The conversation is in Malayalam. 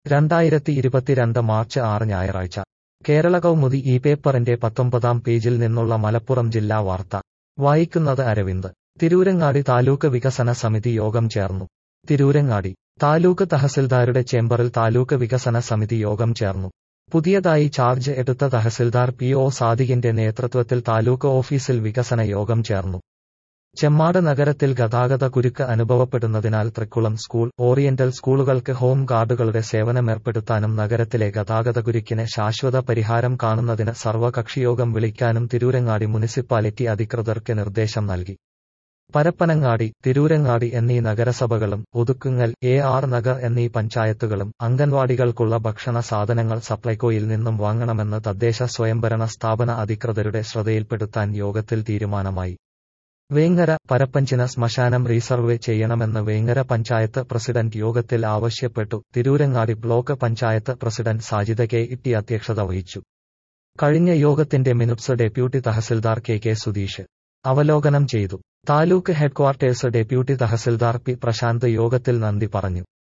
രണ്ടായിരത്തി ഇരുപത്തിരണ്ട് മാർച്ച് ആറ് ഞായറാഴ്ച കേരള കൗമുദി ഈ പേപ്പറിന്റെ പത്തൊമ്പതാം പേജിൽ നിന്നുള്ള മലപ്പുറം ജില്ലാ വാർത്ത വായിക്കുന്നത് അരവിന്ദ് തിരൂരങ്ങാടി താലൂക്ക് വികസന സമിതി യോഗം ചേർന്നു തിരൂരങ്ങാടി താലൂക്ക് തഹസിൽദാരുടെ ചേംബറിൽ താലൂക്ക് വികസന സമിതി യോഗം ചേർന്നു പുതിയതായി ചാർജ് എടുത്ത തഹസിൽദാർ പി ഒ സാദിഖിന്റെ നേതൃത്വത്തിൽ താലൂക്ക് ഓഫീസിൽ വികസന യോഗം ചേർന്നു ചെമ്മാട് നഗരത്തിൽ ഗതാഗത കുരുക്ക് അനുഭവപ്പെടുന്നതിനാൽ തൃക്കുളം സ്കൂൾ ഓറിയന്റൽ സ്കൂളുകൾക്ക് ഹോം ഗാർഡുകളുടെ സേവനമേർപ്പെടുത്താനും നഗരത്തിലെ ഗതാഗതകുരുക്കിന് ശാശ്വത പരിഹാരം കാണുന്നതിന് സർവകക്ഷിയോഗം വിളിക്കാനും തിരൂരങ്ങാടി മുനിസിപ്പാലിറ്റി അധികൃതർക്ക് നിർദ്ദേശം നൽകി പരപ്പനങ്ങാടി തിരൂരങ്ങാടി എന്നീ നഗരസഭകളും ഒതുക്കുങ്ങൽ എ ആർ നഗർ എന്നീ പഞ്ചായത്തുകളും അംഗൻവാടികൾക്കുള്ള ഭക്ഷണ സാധനങ്ങൾ സപ്ലൈകോയിൽ നിന്നും വാങ്ങണമെന്ന് തദ്ദേശ സ്വയംഭരണ സ്ഥാപന അധികൃതരുടെ ശ്രദ്ധയിൽപ്പെടുത്താൻ യോഗത്തിൽ തീരുമാനമായി വേങ്ങര പരപ്പഞ്ചിന ശ്മശാനം റീസർവേ ചെയ്യണമെന്ന് വേങ്ങര പഞ്ചായത്ത് പ്രസിഡന്റ് യോഗത്തിൽ ആവശ്യപ്പെട്ടു Tirurangadi block panchayat president Sajida K ഇട്ടി അധ്യക്ഷത വഹിച്ചു കഴിഞ്ഞ യോഗത്തിന്റെ minutes deputy tahsildar K K Sudheesh അവലോകനം ചെയ്തു taluk headquarters deputy tahsildar P Prashanth യോഗത്തിൽ നന്ദി പറഞ്ഞു